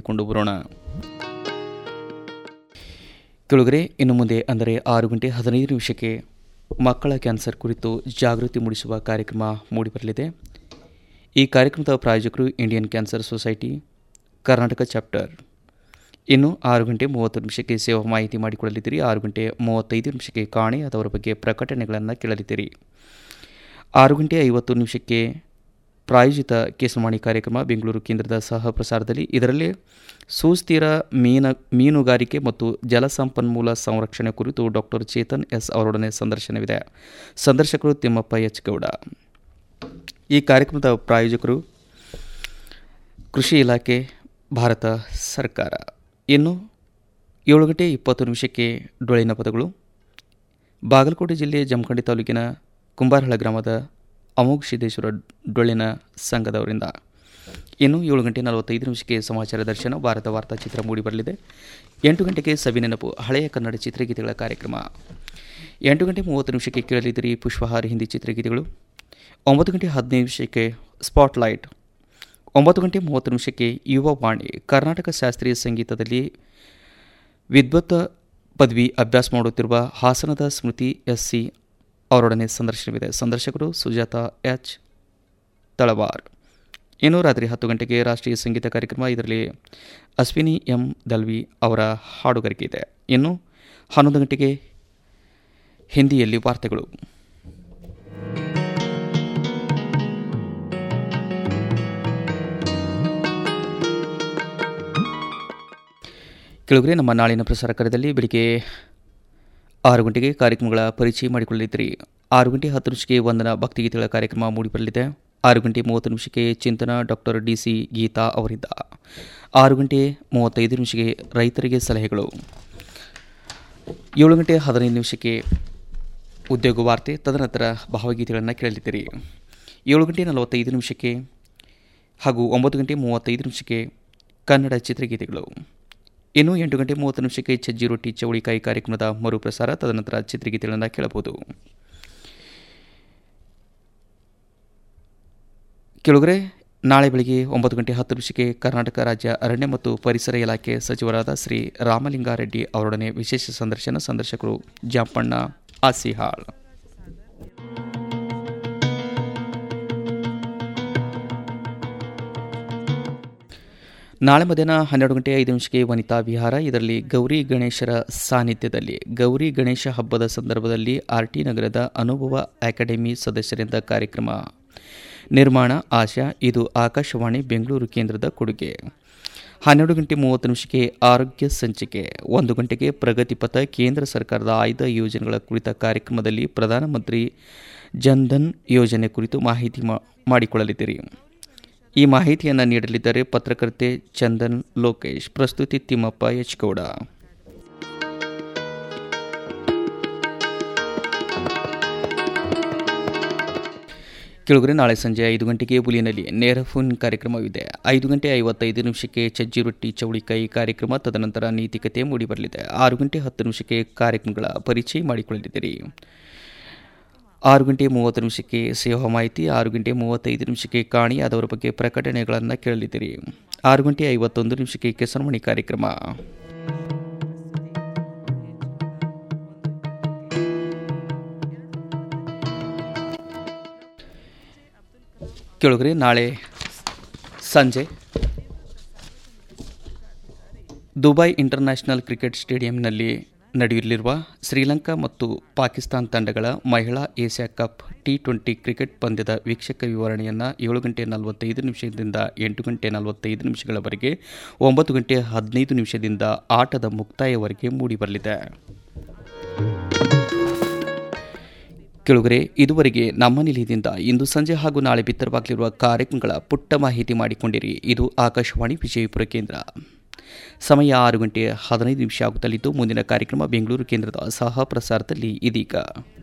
ಕೇಳಿಕೊಂಡು ಬರೋಣ ಕೆಳಗರೆ ಇನ್ನು ಮುಂದೆ ಅಂದರೆ ಆರು ಗಂಟೆ ಹದಿನೈದು ನಿಮಿಷಕ್ಕೆ ಮಕ್ಕಳ ಕ್ಯಾನ್ಸರ್ ಕುರಿತು ಜಾಗೃತಿ ಮೂಡಿಸುವ ಕಾರ್ಯಕ್ರಮ ಮೂಡಿಬರಲಿದೆ ಈ ಕಾರ್ಯಕ್ರಮದ ಪ್ರಾಯೋಜಕರು Indian cancer society Karnataka chapter ಇನ್ನು ಆರು ಗಂಟೆ ಮೂವತ್ತು ನಿಮಿಷಕ್ಕೆ ಸೇವಾ ಮಾಹಿತಿ ಮಾಡಿಕೊಳ್ಳಲಿದ್ದೀರಿ ಆರು ಗಂಟೆ ಮೂವತ್ತೈದು ನಿಮಿಷಕ್ಕೆ ಕಾಣೆಯಾದವರ ಬಗ್ಗೆ ಪ್ರಕಟಣೆಗಳನ್ನು ಕೇಳಲಿದ್ದೀರಿ ಆರು ಗಂಟೆ ಐವತ್ತು ನಿಮಿಷಕ್ಕೆ ಪ್ರಾಯೋಜಿತ ಕೇಸಮಾಣಿ ಕಾರ್ಯಕ್ರಮ ಬೆಂಗಳೂರು ಕೇಂದ್ರದ ಸಹ ಪ್ರಸಾರದಲ್ಲಿ ಇದರಲ್ಲಿ ಸುಸ್ಥಿರ ಮೀನ ಮೀನುಗಾರಿಕೆ ಮತ್ತು ಜಲಸಂಪನ್ಮೂಲ ಸಂರಕ್ಷಣೆ ಕುರಿತು ಡಾಕ್ಟರ್ ಚೇತನ್ ಎಸ್ ಅವರೊಡನೆ ಸಂದರ್ಶನವಿದೆ ಸಂದರ್ಶಕರು ತಿಮ್ಮಪ್ಪ ಎಚ್ ಗೌಡ ಈ ಕಾರ್ಯಕ್ರಮದ ಪ್ರಾಯೋಜಕರು ಕೃಷಿ ಇಲಾಖೆ ಭಾರತ ಸರ್ಕಾರ ಇನ್ನು ಏಳು ಗಂಟೆ ಇಪ್ಪತ್ತು ನಿಮಿಷಕ್ಕೆ ಡೊಳ್ಳಿನ ಪದಗಳು ಬಾಗಲಕೋಟೆ ಜಿಲ್ಲೆ ಜಮಖಂಡಿ ತಾಲೂಕಿನ ಕುಂಬಾರಹಳ ಗ್ರಾಮದ ಅಮೋಘ ಸಿದ್ದೇಶ್ವರ ಡೊಳ್ಳಿನ ಸಂಘದವರಿಂದ ಇನ್ನು ಏಳು ಗಂಟೆ ನಲವತ್ತೈದು ನಿಮಿಷಕ್ಕೆ ಸಮಾಚಾರ ದರ್ಶನ ಭಾರತ ವಾರ್ತಾಚಿತ್ರ ಮೂಡಿಬರಲಿದೆ ಎಂಟು ಗಂಟೆಗೆ ಸವಿನೆನಪು ಹಳೆಯ ಕನ್ನಡ ಚಿತ್ರಗೀತೆಗಳ ಕಾರ್ಯಕ್ರಮ ಎಂಟು ಗಂಟೆ ಮೂವತ್ತು ನಿಮಿಷಕ್ಕೆ ಕೇಳಲಿದ್ದೀರಿ ಪುಷ್ಪಹಾರ ಹಿಂದಿ ಚಿತ್ರಗೀತೆಗಳು ಒಂಬತ್ತು ಗಂಟೆ ಹದಿನೈದು ನಿಮಿಷಕ್ಕೆ ಸ್ಪಾಟ್ಲೈಟ್ ಒಂಬತ್ತು ಗಂಟೆ ಮೂವತ್ತು ನಿಮಿಷಕ್ಕೆ ಯುವ ವಾಣಿ ಕರ್ನಾಟಕ ಶಾಸ್ತ್ರೀಯ ಸಂಗೀತದಲ್ಲಿ ವಿದ್ವತ್ ಪದವಿ ಅಭ್ಯಾಸ ಮಾಡುತ್ತಿರುವ ಹಾಸನದ ಸ್ಮೃತಿ ಎಸ್ ಸಿ ಅವರೊಡನೆ ಸಂದರ್ಶನವಿದೆ ಸಂದರ್ಶಕರು ಸುಜಾತ ಎಚ್ ತಳವಾರ್ ಇನ್ನು ರಾತ್ರಿ ಹತ್ತು ಗಂಟೆಗೆ ರಾಷ್ಟ್ರೀಯ ಸಂಗೀತ ಕಾರ್ಯಕ್ರಮ ಇದರಲ್ಲಿ ಅಶ್ವಿನಿ ಎಂ ದಲ್ವಿ ಅವರ ಹಾಡುಗಾರಿಕೆ ಇದೆ ಇನ್ನು ಹನ್ನೊಂದು ಗಂಟೆಗೆ ಹಿಂದಿಯಲ್ಲಿ ವಾರ್ತೆಗಳು ಕೆಳಗರೆ ನಮ್ಮ ನಾಳಿನ ಪ್ರಸಾರ ಕಾರ್ಯದಲ್ಲಿ ಬೆಳಿಗ್ಗೆ ಆರು ಗಂಟೆಗೆ ಕಾರ್ಯಕ್ರಮಗಳ ಪರಿಚಯ ಮಾಡಿಕೊಳ್ಳಲಿದ್ದೀರಿ ಆರು ಗಂಟೆ ಹತ್ತು ನಿಮಿಷಕ್ಕೆ ವಂದನಾ ಭಕ್ತಿಗೀತೆಗಳ ಕಾರ್ಯಕ್ರಮ ಮೂಡಿಬರಲಿದೆ ಆರು ಗಂಟೆ ಮೂವತ್ತು ನಿಮಿಷಕ್ಕೆ ಚಿಂತನ ಡಾಕ್ಟರ್ ಡಿ ಸಿ ಗೀತಾ ಅವರಿಂದ ಆರು ಗಂಟೆ ಮೂವತ್ತೈದು ನಿಮಿಷಕ್ಕೆ ರೈತರಿಗೆ ಸಲಹೆಗಳು ಏಳು ಗಂಟೆ ಹದಿನೈದು ನಿಮಿಷಕ್ಕೆ ಉದ್ಯೋಗ ವಾರ್ತೆ ತದನಂತರ ಭಾವಗೀತೆಗಳನ್ನು ಕೇಳಲಿದ್ದೀರಿ ಏಳು ಗಂಟೆ ನಲವತ್ತೈದು ನಿಮಿಷಕ್ಕೆ ಹಾಗೂ ಒಂಬತ್ತು ಗಂಟೆ ಮೂವತ್ತೈದು ನಿಮಿಷಕ್ಕೆ ಕನ್ನಡ ಚಿತ್ರಗೀತೆಗಳು ಇನ್ನು ಎಂಟು ಗಂಟೆ ಮೂವತ್ತು ನಿಮಿಷಕ್ಕೆ ಸಜ್ಜಿ ರೊಟ್ಟಿ ಚೌಳಿಕಾಯಿ ಕಾರ್ಯಕ್ರಮದ ಮರುಪ್ರಸಾರ ತದನಂತರ ಚಿತ್ರಗೀತೆಗಳನ್ನು ಕೇಳಬಹುದು ಕೆಳಗರೆ ನಾಳೆ ಬೆಳಗ್ಗೆ ಒಂಬತ್ತು ಗಂಟೆ ಹತ್ತು ನಿಮಿಷಕ್ಕೆ ಕರ್ನಾಟಕ ರಾಜ್ಯ ಅರಣ್ಯ ಮತ್ತು ಪರಿಸರ ಇಲಾಖೆ ಸಚಿವರಾದ ಶ್ರೀ ರಾಮಲಿಂಗಾರೆಡ್ಡಿ ಅವರೊಡನೆ ವಿಶೇಷ ಸಂದರ್ಶನ ಸಂದರ್ಶಕರು ಜಾಂಪಣ್ಣ ಆಸಿಹಾಳ್ ನಾಳೆ ಮಧ್ಯಾಹ್ನ ಹನ್ನೆರಡು ಗಂಟೆ ಐದು ನಿಮಿಷಕ್ಕೆ ವನಿತಾ ವಿಹಾರ ಇದರಲ್ಲಿ ಗೌರಿ ಗಣೇಶರ ಸಾನ್ನಿಧ್ಯದಲ್ಲಿ ಗೌರಿ ಗಣೇಶ ಹಬ್ಬದ ಸಂದರ್ಭದಲ್ಲಿ ಆರ್ ಟಿ ನಗರದ ಅನುಭವ ಅಕಾಡೆಮಿ ಸದಸ್ಯರಿಂದ ಕಾರ್ಯಕ್ರಮ ನಿರ್ಮಾಣ ಆಶಾ ಇದು ಆಕಾಶವಾಣಿ ಬೆಂಗಳೂರು ಕೇಂದ್ರದ ಕೊಡುಗೆ ಹನ್ನೆರಡು ಗಂಟೆ ಮೂವತ್ತು ನಿಮಿಷಕ್ಕೆ ಆರೋಗ್ಯ ಸಂಚಿಕೆ ಒಂದು ಗಂಟೆಗೆ ಪ್ರಗತಿಪಥ ಕೇಂದ್ರ ಸರ್ಕಾರದ ಆಯ್ದ ಯೋಜನೆಗಳ ಕುರಿತ ಕಾರ್ಯಕ್ರಮದಲ್ಲಿ ಪ್ರಧಾನಮಂತ್ರಿ ಜನ್ಧನ್ ಯೋಜನೆ ಕುರಿತು ಮಾಹಿತಿ ಮಾಡಿಕೊಳ್ಳಲಿದ್ದೀರಿ ಈ ಮಾಹಿತಿಯನ್ನು ನೀಡಲಿದ್ದಾರೆ ಪತ್ರಕರ್ತೆ ಚಂದನ್ ಲೋಕೇಶ್ ಪ್ರಸ್ತುತಿ ತಿಮ್ಮಪ್ಪ ಎಚ್ ಗೌಡ ಕೆಳಗರೆ ನಾಳೆ ಸಂಜೆ ಐದು ಗಂಟೆಗೆ ಬುಲಿನಲ್ಲಿ ನೇರ ಫೋನ್ ಕಾರ್ಯಕ್ರಮವಿದೆ ಐದು ಗಂಟೆ ಐವತ್ತೈದು ನಿಮಿಷಕ್ಕೆ ಚಜ್ಜಿ ರೊಟ್ಟಿ ಚೌಳಿಕಾಯಿ ಕಾರ್ಯಕ್ರಮ ತದನಂತರ ನೀತಿಕತೆ ಮೂಡಿಬರಲಿದೆ ಆರು ಗಂಟೆ ಹತ್ತು ನಿಮಿಷಕ್ಕೆ ಕಾರ್ಯಕ್ರಮಗಳ ಪರಿಚಯ ಮಾಡಿಕೊಳ್ಳಲಿದ್ದೀರಿ ಆರು ಗಂಟೆ ಮೂವತ್ತು ನಿಮಿಷಕ್ಕೆ ಸೇವಾ ಮಾಹಿತಿ ಆರು ಗಂಟೆ ಮೂವತ್ತೈದು ನಿಮಿಷಕ್ಕೆ ಕಾಣಿಯಾದವರ ಬಗ್ಗೆ ಪ್ರಕಟಣೆಗಳನ್ನು ಕೇಳಲಿದ್ದೀರಿ ಆರು ಗಂಟೆ ಐವತ್ತೊಂದು ನಿಮಿಷಕ್ಕೆ ಕೆಸರಮಣಿ ಕಾರ್ಯಕ್ರಮ ಕೆಳಗರೆ ನಾಳೆ ಸಂಜೆ ದುಬೈ ಇಂಟರ್ನ್ಯಾಷನಲ್ ಕ್ರಿಕೆಟ್ ಸ್ಟೇಡಿಯಂನಲ್ಲಿ ನಡೆಯಲಿರುವ ಶ್ರೀಲಂಕಾ ಮತ್ತು ಪಾಕಿಸ್ತಾನ ತಂಡಗಳ ಮಹಿಳಾ Asia cup T twenty cricket ಪಂದ್ಯದ ವೀಕ್ಷಕ ವಿವರಣೆಯನ್ನು ಏಳು ಗಂಟೆ ನಲವತ್ತೈದು ನಿಮಿಷದಿಂದ ಎಂಟು ಗಂಟೆ ನಲವತ್ತೈದು ನಿಮಿಷಗಳವರೆಗೆ ಒಂಬತ್ತು ಗಂಟೆ ಹದಿನೈದು ನಿಮಿಷದಿಂದ ಆಟದ ಮುಕ್ತಾಯವರೆಗೆ ಮೂಡಿಬರಲಿದೆ ಕೆಳಗರೆ ಇದುವರೆಗೆ ನಮ್ಮ ನಿಲಯದಿಂದ ಇಂದು ಸಂಜೆ ಹಾಗೂ ನಾಳೆ ಬಿತ್ತರವಾಗಲಿರುವ ಕಾರ್ಯಕ್ರಮಗಳ ಪುಟ್ಟ ಮಾಹಿತಿ ಮಾಡಿಕೊಂಡಿರಿ ಇದು ಆಕಾಶವಾಣಿ ವಿಜಯಪುರ ಕೇಂದ್ರ ಸಮಯ ಆರು ಗಂಟೆ ಹದಿನೈದು ನಿಮಿಷ ಆಗುತ್ತಲಿದ್ದು ಮುಂದಿನ ಕಾರ್ಯಕ್ರಮ ಬೆಂಗಳೂರು ಕೇಂದ್ರದ ಸಹ ಪ್ರಸಾರದಲ್ಲಿ ಇದೀಗ